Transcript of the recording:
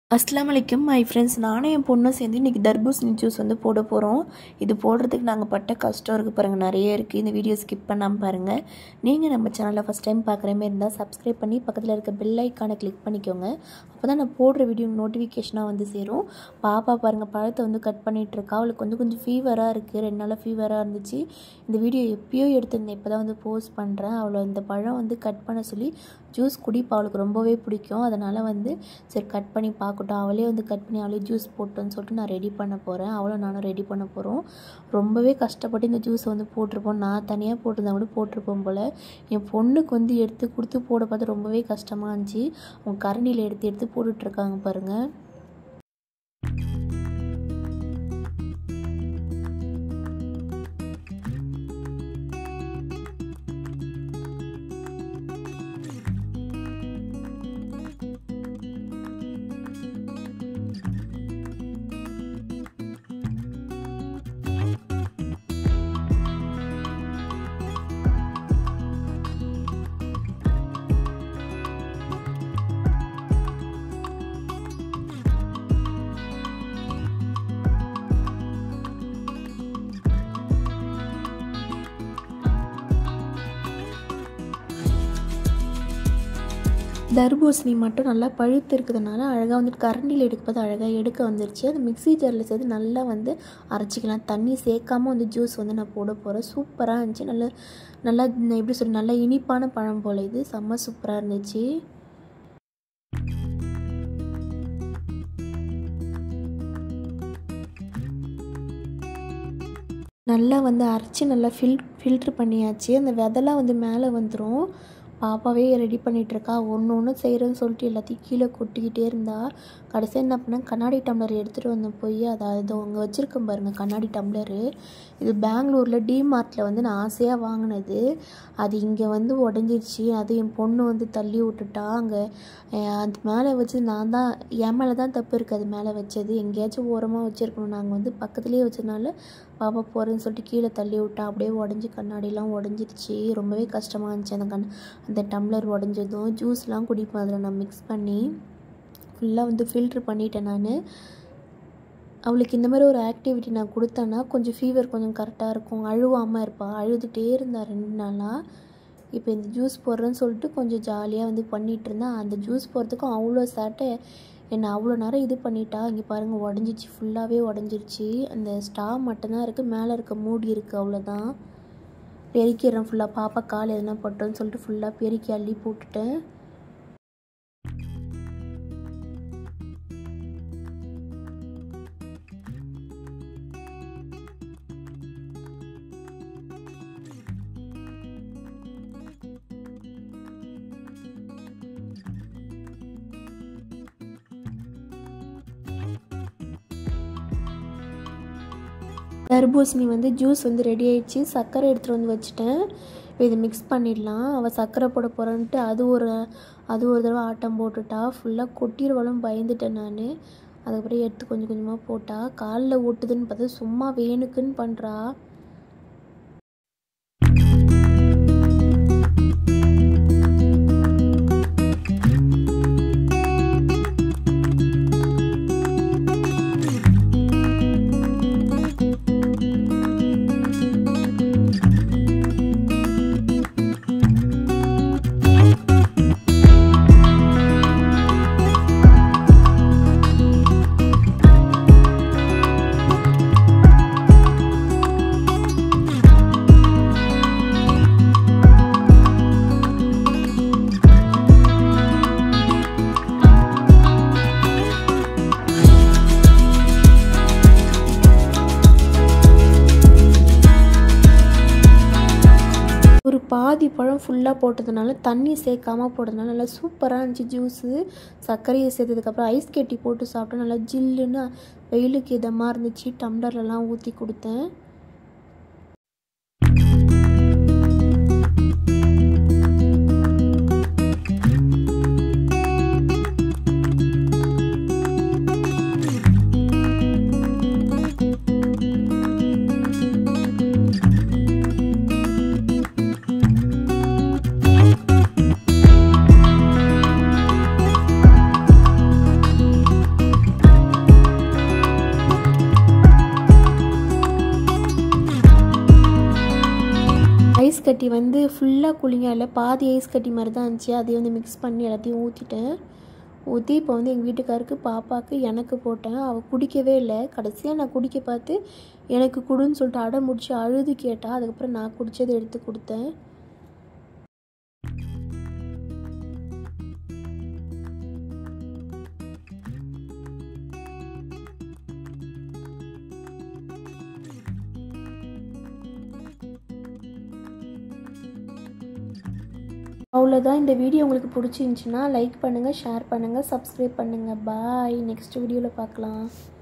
அஸ்லாம் வலைக்கம் my friends நானும் என் பொண்ணும் சேர்ந்து இன்றைக்கி தர்பூசணி ஜூஸ் வந்து போட போகிறோம் இது போடுறதுக்கு நாங்கள் பட்ட கஷ்டம் இருக்குது பாருங்கள் நிறைய இருக்குது இந்த வீடியோ ஸ்கிப் பண்ணாமல் பாருங்கள் நீங்கள் நம்ம சேனலில் ஃபஸ்ட் டைம் பார்க்குற மாதிரி இருந்தால் சப்ஸ்கிரைப் பண்ணி பக்கத்தில் இருக்க பெல் ஐக்கானை கிளிக் பண்ணிக்கோங்க அப்போ தான் நான் போடுற வீடியோ நோட்டிஃபிகேஷனாக வந்து சேரும் பாப்பா பாருங்கள் பழத்தை வந்து கட் பண்ணிகிட்ருக்கா அவளுக்கு வந்து கொஞ்சம் ஃபீவராக இருக்குது ரெண்டு நாளாக ஃபீவராக இருந்துச்சு இந்த வீடியோ எப்பயோ எடுத்திருந்தேன் இப்போ தான் வந்து போஸ்ட் பண்ணுறேன் அவளை இந்த பழம் வந்து கட் பண்ண சொல்லி ஜூஸ் குடிப்பா அவளுக்கு ரொம்பவே பிடிக்கும் அதனால் வந்து சரி கட் பண்ணி பார்க்கட்டும் அவளே வந்து கட் பண்ணி அவளே ஜூஸ் போட்டோன்னு சொல்லிட்டு நான் ரெடி பண்ண போகிறேன் அவளும் நானும் ரெடி பண்ண போகிறோம் ரொம்பவே கஷ்டப்பட்டு இந்த ஜூஸை வந்து போட்டிருப்போம் நான் தனியாக போட்டிருந்தா கூட போட்டிருப்போம் போல் என் பொண்ணுக்கு வந்து எடுத்து கொடுத்து போட பார்த்து ரொம்பவே கஷ்டமாக இருந்துச்சு அவங்க கரண்டியில் எடுத்து எடுத்து போட்டுட்ருக்காங்க பாருங்கள் தர்பூசணி மட்டும் நல்லா பழுத்து இருக்கிறதுனால அழகாக வந்துட்டு கரண்டியில் எடுக்கும்போது அழகாக எடுக்க வந்துருச்சு அது மிக்ஸி ஜாரில் சேர்த்து நல்லா வந்து அரைச்சிக்கலாம் தண்ணி சேர்க்காம வந்து ஜூஸ் வந்து நான் போட போகிறேன் சூப்பராக இருந்துச்சு நல்லா நல்லா எப்படி சொல்ல நல்லா இனிப்பான பழம் போல் இது செம்ம சூப்பராக இருந்துச்சு நல்லா வந்து அரைச்சி நல்லா ஃபில் ஃபில்ட்ரு பண்ணியாச்சு அந்த விதெல்லாம் வந்து மேலே வந்துடும் பாப்பாவே ரெடி பண்ணிகிட்ருக்கா ஒன்று ஒன்று செய்கிறேன்னு சொல்லிட்டு எல்லாத்தையும் கீழே கொட்டிக்கிட்டே இருந்தா கடைசியாக என்ன பண்ணேன் கண்ணாடி டம்ளர் எடுத்துகிட்டு வந்தேன் போய் அதாவது அங்கே வச்சுருக்கேன் பாருங்கள் கண்ணாடி டம்ளரு இது பெங்களூரில் டிமார்ட்டில் வந்து நான் ஆசையாக வாங்கினது அது இங்கே வந்து உடஞ்சிருச்சு அது என் பொண்ணு வந்து தள்ளி விட்டுட்டா அங்கே அது மேலே வச்சு நான் தான் என் மேலே தான் தப்பு இருக்குது அது மேலே வச்சது எங்கேயாச்சும் ஓரமாக வச்சுருக்கணும் நாங்கள் வந்து பக்கத்துலேயே வச்சதுனால பாப்பா போகிறேன்னு சொல்லிட்டு கீழே தள்ளி விட்டா அப்படியே உடஞ்சி கண்ணாடிலாம் உடஞ்சிருச்சு ரொம்பவே கஷ்டமாக இருந்துச்சு அந்த கண் அந்த டம்ளர் உடஞ்சதும் ஜூஸ்லாம் குடிப்பேன் அதில் நான் மிக்ஸ் பண்ணி ஃபுல்லாக வந்து ஃபில்ட்ரு பண்ணிட்டேன் நான் அவளுக்கு இந்த மாதிரி ஒரு ஆக்டிவிட்டி நான் கொடுத்தேன்னா கொஞ்சம் ஃபீவர் கொஞ்சம் கரெக்டாக இருக்கும் அழுவாமல் இருப்பாள் அழுதுகிட்டே இருந்தா ரெண்டு நாளாக இப்போ இந்த ஜூஸ் போடுறேன்னு சொல்லிட்டு கொஞ்சம் ஜாலியாக வந்து பண்ணிகிட்டு இருந்தேன் அந்த ஜூஸ் போடுறதுக்கும் அவ்வளோ சேட்டை என்னை அவ்வளோ நேரம் இது பண்ணிட்டா இங்கே பாருங்கள் உடஞ்சிச்சு ஃபுல்லாகவே உடஞ்சிருச்சு அந்த ஸ்டா மட்டும்தான் இருக்குது மேலே இருக்க மூடி இருக்குது அவ்வளோதான் பெருக்கிடுறேன் ஃபுல்லாக பாப்பா கால் எதுனா பட்டோன்னு சொல்லிட்டு ஃபுல்லாக பெருக்கி அள்ளி போட்டுட்டேன் தர்பூசணி வந்து ஜூஸ் வந்து ரெடி ஆயிடுச்சு சர்க்கரை எடுத்துகிட்டு வந்து வச்சுட்டேன் இப்போ இதை மிக்ஸ் பண்ணிடலாம் அவள் சர்க்கரை போட போகிறேன்ட்டு அது ஒரு அது ஒரு தடவை ஆட்டம் போட்டுட்டா ஃபுல்லாக கொட்டிடுவாலும் பயந்துட்டேன் நான் அதுக்கப்புறம் எடுத்து கொஞ்சம் கொஞ்சமாக போட்டா காலில் ஓட்டுதுன்னு பார்த்தா சும்மா வேணுக்குன்னு பண்ணுறா ஒரு பாதி பழம் ஃபுல்லாக போட்டதுனால தண்ணி சேர்க்காமல் போட்டதுனால நல்லா சூப்பராக இருந்துச்சு ஜூஸு சர்க்கரையை சேர்த்ததுக்கப்புறம் ஐஸ் கட்டி போட்டு சாப்பிட்டா நல்லா ஜில்லுன்னு வெயிலுக்கு இதமாக இருந்துச்சு டம்ளர்லலாம் ஊற்றி கொடுத்தேன் கட்டி வந்து ஃபுல்லாக கூலிங்காக இல்லை பாதி ஐஸ் கட்டி மாதிரி தான் இருந்துச்சு அதையும் வந்து மிக்ஸ் பண்ணி எல்லாத்தையும் ஊற்றிட்டேன் ஊற்றி இப்போ வந்து எங்கள் வீட்டுக்காருக்கு பாப்பாவுக்கு எனக்கு போட்டேன் அவள் குடிக்கவே இல்லை கடைசியாக நான் குடிக்க பார்த்து எனக்கு குடுன்னு சொல்லிட்டு அடம் முடிச்சு அழுது கேட்டா அதுக்கப்புறம் நான் குடித்ததை எடுத்து கொடுத்தேன் அவ்வளோதான் இந்த வீடியோ உங்களுக்கு பிடிச்சிருந்துச்சின்னா லைக் பண்ணுங்கள் ஷேர் பண்ணுங்கள் சப்ஸ்கிரைப் பண்ணுங்கள் பாய் நெக்ஸ்ட் வீடியோவில் பார்க்கலாம்